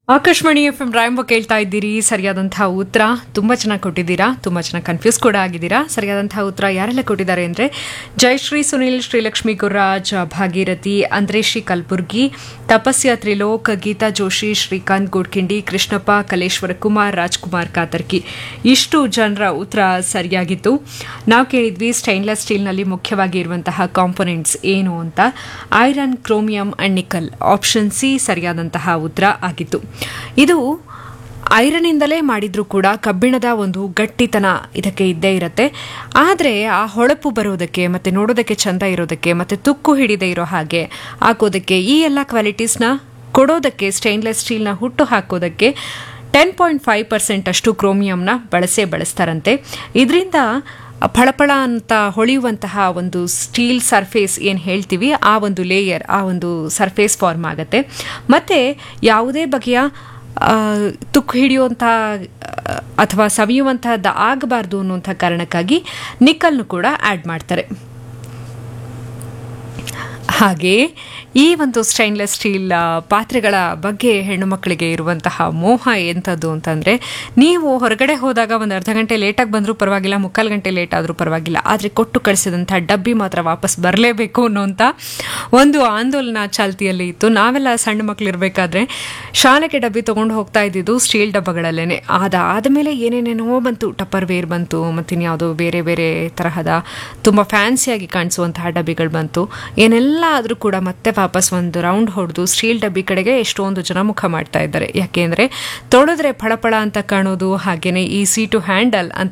Akashvani F M ರಾಯಂಬ ಕೇಳ್ತಾ ಇದ್ದೀರಿ ಸರಿಯಾದಂತಹ ಉತ್ತರ ತುಂಬ ಚೆನ್ನಾಗಿ ಕೊಟ್ಟಿದ್ದೀರಾ ತುಂಬ ಚೆನ್ನಾಗಿ ಕನ್ಫ್ಯೂಸ್ ಕೂಡ ಆಗಿದ್ದೀರಾ ಸರಿಯಾದಂತಹ ಉತ್ತರ ಯಾರೆಲ್ಲ ಕೊಟ್ಟಿದ್ದಾರೆ ಅಂದರೆ ಜಯಶ್ರೀ ಸುನಿಲ್ ಶ್ರೀಲಕ್ಷ್ಮಿ ಗುರ್ರಾಜ್ ಭಾಗೀರಥಿ ಅಂದ್ರೇಶಿ ಕಲ್ಬುರ್ಗಿ ತಪಸ್ಯ ತ್ರಿಲೋಕ್ ಗೀತಾ ಜೋಶಿ ಶ್ರೀಕಾಂತ್ ಗೋಡ್ಕಿಂಡಿ ಕೃಷ್ಣಪ್ಪ ಕಲೇಶ್ವರ ಕುಮಾರ್ ರಾಜ್ಕುಮಾರ್ ಕಾತರ್ಕಿ ಇಷ್ಟು ಜನರ ಉತ್ತರ ಸರಿಯಾಗಿತ್ತು ನಾವು ಕೇಳಿದ್ವಿ ಸ್ಟೈನ್ಲೆಸ್ ಸ್ಟೀಲ್ನಲ್ಲಿ ಮುಖ್ಯವಾಗಿ ಇರುವಂತಹ ಕಾಂಪೊನೆಂಟ್ಸ್ ಏನು ಅಂತ iron chromium and nickel option C ಸರಿಯಾದಂತಹ ಉತ್ತರ ಆಗಿತ್ತು ಇದು ಐರನ್ನಿಂದಲೇ ಮಾಡಿದ್ರೂ ಕೂಡ ಕಬ್ಬಿಣದ ಒಂದು ಗಟ್ಟಿತನ ಇದಕ್ಕೆ ಇದ್ದೇ ಇರುತ್ತೆ ಆದರೆ ಆ ಹೊಳಪು ಬರೋದಕ್ಕೆ ಮತ್ತು ನೋಡೋದಕ್ಕೆ ಚಂದ ಇರೋದಕ್ಕೆ ಮತ್ತು ತುಕ್ಕು ಹಿಡಿದೇ ಇರೋ ಹಾಗೆ ಹಾಕೋದಕ್ಕೆ ಈ ಎಲ್ಲ ಕ್ವಾಲಿಟೀಸ್ನ ಕೊಡೋದಕ್ಕೆ ಸ್ಟೈನ್ಲೆಸ್ ಸ್ಟೀಲ್ನ ಹುಟ್ಟು ಹಾಕೋದಕ್ಕೆ ಟೆನ್ ಪಾಯಿಂಟ್ ಫೈವ್ ಪರ್ಸೆಂಟ್ ಅಷ್ಟು ಕ್ರೋಮಿಯಂನ ಬಳಸೇ ಬಳಸ್ತಾರಂತೆ ಇದರಿಂದ ಫಳಫಳ ಅಂತ ಹೊಳೆಯುವಂತಹ ಒಂದು ಸ್ಟೀಲ್ ಸರ್ಫೇಸ್ ಏನು ಹೇಳ್ತೀವಿ ಆ ಒಂದು ಲೇಯರ್ ಆ ಒಂದು ಸರ್ಫೇಸ್ ಫಾರ್ಮ್ ಆಗುತ್ತೆ ಮತ್ತು ಯಾವುದೇ ಬಗೆಯ ಆ, ತುಕ್ಕು ಹಿಡಿಯುವಂಥ ಅಥವಾ ಸವಿಯುವಂತಹದ್ದು ಆಗಬಾರ್ದು ಅನ್ನುವಂಥ ಕಾರಣಕ್ಕಾಗಿ ನಿಕ್ಕಲ್ನು ಕೂಡ ಆ್ಯಡ್ ಮಾಡ್ತಾರೆ ಹಾಗೆ ಈ ಒಂದು ಸ್ಟೈನ್ಲೆಸ್ ಸ್ಟೀಲ್ ಆ, ಪಾತ್ರೆಗಳ ಬಗ್ಗೆ ಹೆಣ್ಣು ಮಕ್ಕಳಿಗೆ ಇರುವಂತಹ ಮೋಹ ಎಂಥದ್ದು ಅಂತಂದರೆ ನೀವು ಹೊರಗಡೆ ಹೋದಾಗ ಒಂದು ಅರ್ಧ ಗಂಟೆ ಲೇಟಾಗಿ ಬಂದರೂ ಪರವಾಗಿಲ್ಲ ಮುಕ್ಕಾಲು ಗಂಟೆ ಲೇಟ್ ಆದರೂ ಪರವಾಗಿಲ್ಲ ಆದರೆ ಕೊಟ್ಟು ಕಳಿಸಿದಂಥ ಡಬ್ಬಿ ಮಾತ್ರ ವಾಪಸ್ ಬರಲೇಬೇಕು ಅನ್ನೋಂಥ ಒಂದು ಆಂದೋಲನ ಚಾಲ್ತಿಯಲ್ಲಿ ಇತ್ತು ನಾವೆಲ್ಲ ಸಣ್ಣ ಮಕ್ಕಳಿರಬೇಕಾದ್ರೆ ಶಾಲೆಗೆ ಡಬ್ಬಿ ತೊಗೊಂಡು ಹೋಗ್ತಾ ಇದ್ದಿದ್ದು ಸ್ಟೀಲ್ ಡಬ್ಬಗಳಲ್ಲೇ ಅದಾದ ಮೇಲೆ ಏನೇನೇನೋ ಬಂತು ಟಪ್ಪರ್ ವೇರ್ ಬಂತು ಮತ್ತು ಇನ್ಯಾವುದೋ ಬೇರೆ ಬೇರೆ ತರಹದ ತುಂಬ ಫ್ಯಾನ್ಸಿಯಾಗಿ ಕಾಣಿಸುವಂತಹ ಡಬ್ಬಿಗಳು ಬಂತು ಏನೆಲ್ಲ ಆದರೂ ಕೂಡ ಮತ್ತೆ ವಾಪಸ್ ಒಂದು ರೌಂಡ್ ಹೊಡೆದು ಸ್ಟೀಲ್ ಡಬ್ಬಿ ಕಡೆಗೆ ಎಷ್ಟೊಂದು ಜನ ಮುಖ ಮಾಡ್ತಾ ಇದ್ದಾರೆ ಯಾಕೆಂದರೆ ತೊಳೆದ್ರೆ ಫಳಫಳ ಅಂತ ಕಾಣೋದು ಹಾಗೆಯೇ ಈಸಿ ಟು ಹ್ಯಾಂಡಲ್ ಅಂತ